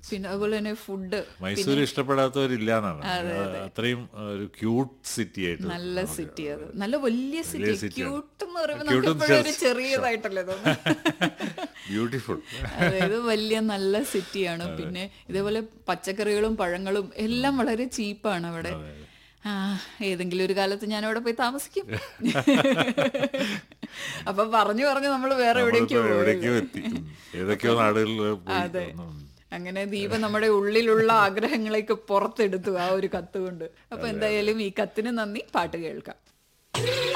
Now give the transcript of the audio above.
പിന്നെ അതുപോലെ തന്നെ ഫുഡ് മൈസൂർ ഇഷ്ടപ്പെടാത്തവരില്ലാന്നാണ് അത്രയും ഒരു ക്യൂട്ട് സിറ്റി ആയിട്ട് നല്ല സിറ്റി അത് നല്ല വലിയ സിറ്റി city ആണ്. ക്യൂട്ട് എന്ന് പറയുമ്പോൾ Cute നമുക്ക് എന്ന് എപ്പോഴും ഒരു വെച്ചാൽ ചെറിയതായിട്ടല്ലേ തോന്നുന്നത് ബ്യൂട്ടിഫുൾ അതെ ഇത് വലിയ നല്ല സിറ്റിയാണ് പിന്നെ ഇതേപോലെ പച്ചക്കറികളും പഴങ്ങളും എല്ലാം വളരെ ചീപ്പാണ് അവിടെ ആ ഏതെങ്കിലും ഒരു കാലത്ത് ഞാൻ അവിടെ പോയി താമസിക്കും അപ്പൊ പറഞ്ഞു പറഞ്ഞു നമ്മൾ വേറെ എവിടേക്കോ പോയി. എവിടേക്കോ എത്തി ഉം. ഏതൊക്കെയോ നാടുകളിൽ പോയി അതെ ഉം. അങ്ങനെ ദീപ നമ്മുടെ ഉള്ളിലുള്ള ആഗ്രഹങ്ങളേക്ക് പുറത്തെടുത്തു ആ ഒരു കത്ത് കൊണ്ട് അപ്പൊ എന്തായാലും ഈ കത്തിന് നന്ദി പാട്ട് കേൾക്കാം